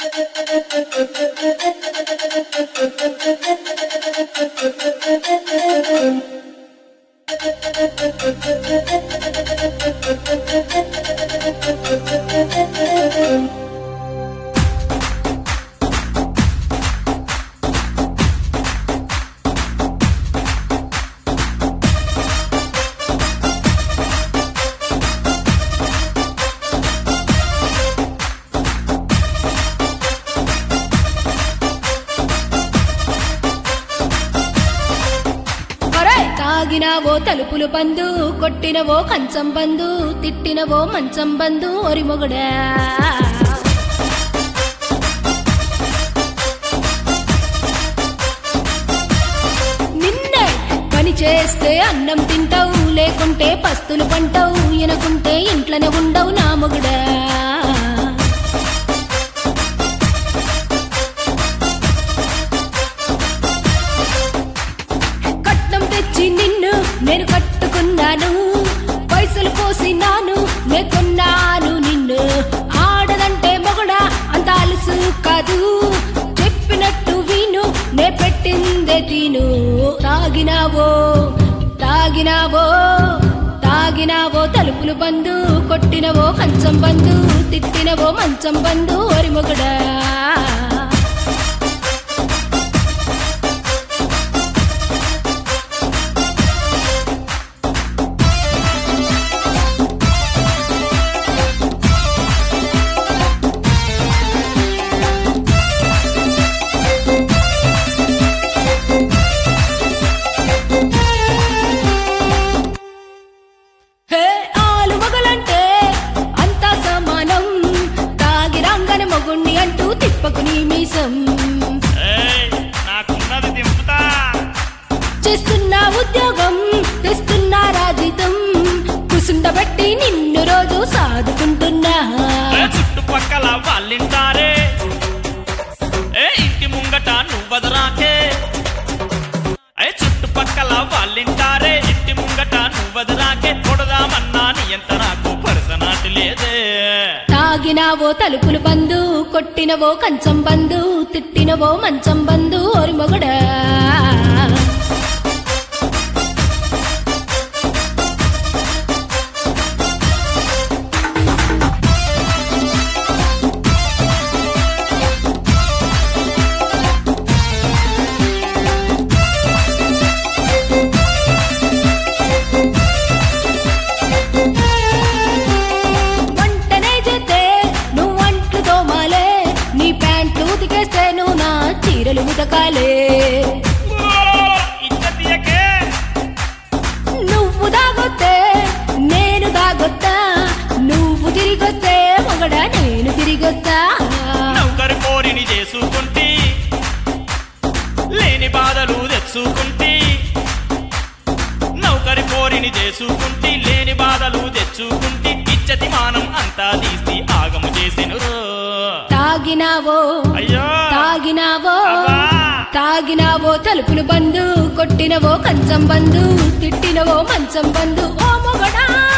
ఒరేయ్! తాగినవో తలుపులు బందు కొట్టినవో కంచం బందు తిట్టినవో మంచం బందు ఒరి మొగుడా నిన్నే పని చేస్తే అన్నం తింటావు లేకుంటే పస్తులు పంటావు ఎనకుంటే ఇంట్లోనే ఉండవు నా మొగుడా కట్నం తెచ్చి నిన్ను నేను కట్టుకున్నాను పైసలు పోసినాను నే కొన్నాను నిన్ను ఆడదంటే మొగడా అంత అలుసు కాదు చెప్పినట్టు విను నే పెట్టిందే తిను తాగినావో తాగినావో తాగినావో తలుపులు బందు కొట్టినవో కంచం బందు తిట్టినవో మంచం బందు ఒరి మొగడా హే ఆలు మొగలంటే అంతా సమానం తాగి రంగని మొగుణ్ణి అంటూ తిప్పకు నీ మీసం ఏయ్, నాకున్నది దింపుతా చేస్తున్నా ఉద్యోగం తెస్తున్నా రాజితం కుసుండబెట్టి నిన్ను రోజు సాదుకుంటున్నా ఏ, చుట్టుపక్కల వాళ్ళింటారే ఏ ఇంటి ముంగట నువ్వదరాకే ఏ చుట్టుపక్కల వాళ్ళింటారే ఇంటి ముంగట నువ్వదరాకే కొడదామన్నా నీ ఎంత నాకు పరసనాటి లేదే తాగినావో తలుపులు బందు కొట్టినవో కంచం బందు తిట్టినవో మంచం బందు ఓరి మొగడా వంటనే చేస్తే నువ్వు అంట్లు తోమాలే నీ ప్యాంట్లు ఉతికేస్తే నువ్వు నా చీరలు ఉతకాలే ఓ, ఇజ్జతీయకే. నువ్వు దాగొత్తే నేను దాగొత్తా నువ్వు తిరిగొస్తే మొగడా నేను తిరిగొత్తా నౌకరి కోరిని చేసుకుంటి లేని బాధలు తెచ్చుకుంటి నౌకరి కోరిని చేసుకుంటి లేని బాధలు తెచ్చుకుంటి ఇచ్చతి మానం అంతా తీసి ఆగము చేసెను తాగినావో అయ్యో తాగినావో అబ్బా. తాగినావో తలుపులు బందు కొట్టినవో కంచం బందు తిట్టినవో మంచం బందు ఓ మొగడా